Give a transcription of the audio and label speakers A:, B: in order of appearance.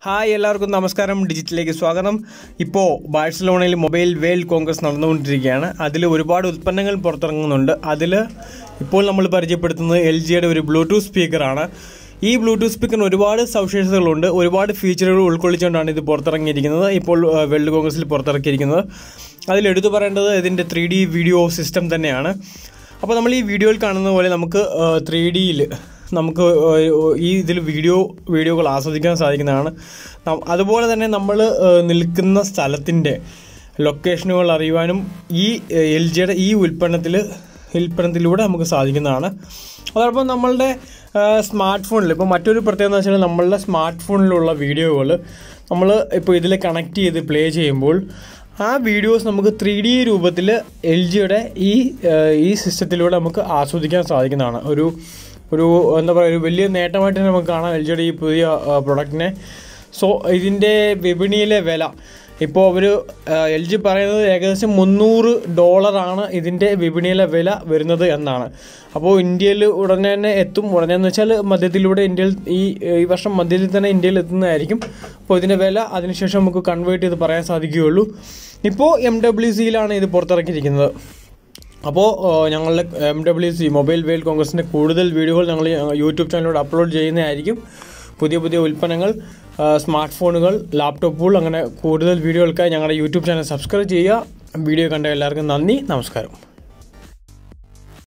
A: hi എല്ലാവർക്കും നമസ്കാരം ഡിജിറ്റലിലേക്ക് സ്വാഗതം ഇപ്പോൾ ബാഴ്സലോണയിൽ മൊബൈൽ വേൾഡ് കോൺഗ്രസ് നടന്നുകൊണ്ടിരിക്കുകയാണ് അതിൽ ഒരുപാട് ഉൽപ്പന്നങ്ങൾ പുറത്തിറങ്ങുന്നുണ്ട് അതിൽ ഇപ്പോൾ നമ്മൾ പരിചയപ്പെടുത്തുന്നത് എൽ ജിയുടെ ഒരു ബ്ലൂടൂത്ത് സ്പീക്കറാണ് ഈ ബ്ലൂടൂത്ത് സ്പീക്കറിന് ഒരുപാട് സവിശേഷതകളുണ്ട് ഒരുപാട് ഫീച്ചറുകൾ ഉൾക്കൊള്ളിച്ചുകൊണ്ടാണ് ഇത് പുറത്തിറങ്ങിയിരിക്കുന്നത് ഇപ്പോൾ ആ, വേൾഡ് കോൺഗ്രസിൽ പുറത്തിറക്കിയിരിക്കുന്നത് അതിൽ എടുത്തു പറയേണ്ടത് ഇതിൻ്റെ ത്രീ ഡി വീഡിയോ സിസ്റ്റം തന്നെയാണ് അപ്പോൾ നമ്മൾ ഈ വീഡിയോയിൽ കാണുന്ന പോലെ നമുക്ക് ത്രീ ഡിയിൽ നമുക്ക് ഏഹ്, ഈ ഇതിൽ വീഡിയോ വീഡിയോകൾ ആസ്വദിക്കാൻ സാധിക്കുന്നതാണ് നം- അതുപോലെ തന്നെ നമ്മൾ നിൽക്കുന്ന സ്ഥലത്തിൻ്റെ ലൊക്കേഷനുകൾ അറിയുവാനും ഈ എൽ ജിയുടെ ഈ ഉൽപ്പന്നത്തിൽ ഉൽപ്പന്നത്തിലൂടെ നമുക്ക് സാധിക്കുന്നതാണ് അതോടൊപ്പം നമ്മളുടെ സ്മാർട്ട് ഫോണിൽ ഇപ്പോൾ മറ്റൊരു പ്രത്യേകത എന്ന് വെച്ചാൽ നമ്മളുടെ സ്മാർട്ട് ഫോണിലുള്ള വീഡിയോകൾ നമ്മൾ ഇപ്പോൾ ഇതിൽ കണക്ട് ചെയ്ത് പ്ലേ ചെയ്യുമ്പോൾ ആ വീഡിയോസ് നമുക്ക് ത്രീ ഡി രൂപത്തിൽ എൽ ജിയുടെ ഈ ഏഹ്, ഈ സിസ്റ്റത്തിലൂടെ നമുക്ക് ആസ്വദിക്കാൻ സാധിക്കുന്നതാണ് ഒരു ഒരു എന്താ പറയുക ഒരു വലിയ നേട്ടമായിട്ട് തന്നെ നമുക്ക് കാണാം എൽ ജിയുടെ ഈ പുതിയ പ്രൊഡക്റ്റിനെ സോ ഇതിൻ്റെ വിപണിയിലെ വില ഇപ്പോൾ അവർ എൽ ജി പറയുന്നത് ഏകദേശം മുന്നൂറ് ഡോളറാണ് ഇതിൻ്റെ വിപണിയിലെ വില വരുന്നത് എന്നാണ് അപ്പോൾ ഇന്ത്യയിൽ ഉടനെ തന്നെ എത്തും ഉടനെ എന്ന് വെച്ചാൽ മധ്യത്തിലൂടെ ഇന്ത്യയിൽ ഈ ഈ വർഷം മധ്യത്തിൽ തന്നെ ഇന്ത്യയിൽ എത്തുന്നതായിരിക്കും അപ്പോൾ ഇതിൻ്റെ വില അതിനുശേഷം നമുക്ക് കൺവേർട്ട് ചെയ്ത് പറയാൻ സാധിക്കുകയുള്ളൂ ഇപ്പോൾ എം ഡബ്ല്യു സിയിലാണ് ഇത് പുറത്തിറക്കിയിരിക്കുന്നത് അപ്പോൾ ഞങ്ങളുടെ M W C mobile world കോൺഗ്രസിൻ്റെ കൂടുതൽ വീഡിയോകൾ ഞങ്ങൾ യൂട്യൂബ് ചാനലിലൂടെ അപ്ലോഡ് ചെയ്യുന്നതായിരിക്കും പുതിയ പുതിയ ഉൽപ്പന്നങ്ങൾ സ്മാർട്ട് ഫോണുകൾ ലാപ്ടോപ്പുകൾ അങ്ങനെ കൂടുതൽ വീഡിയോകൾക്കായി ഞങ്ങളുടെ യൂട്യൂബ് ചാനൽ സബ്സ്ക്രൈബ് ചെയ്യുക വീഡിയോ കണ്ട എല്ലാവർക്കും നന്ദി നമസ്കാരം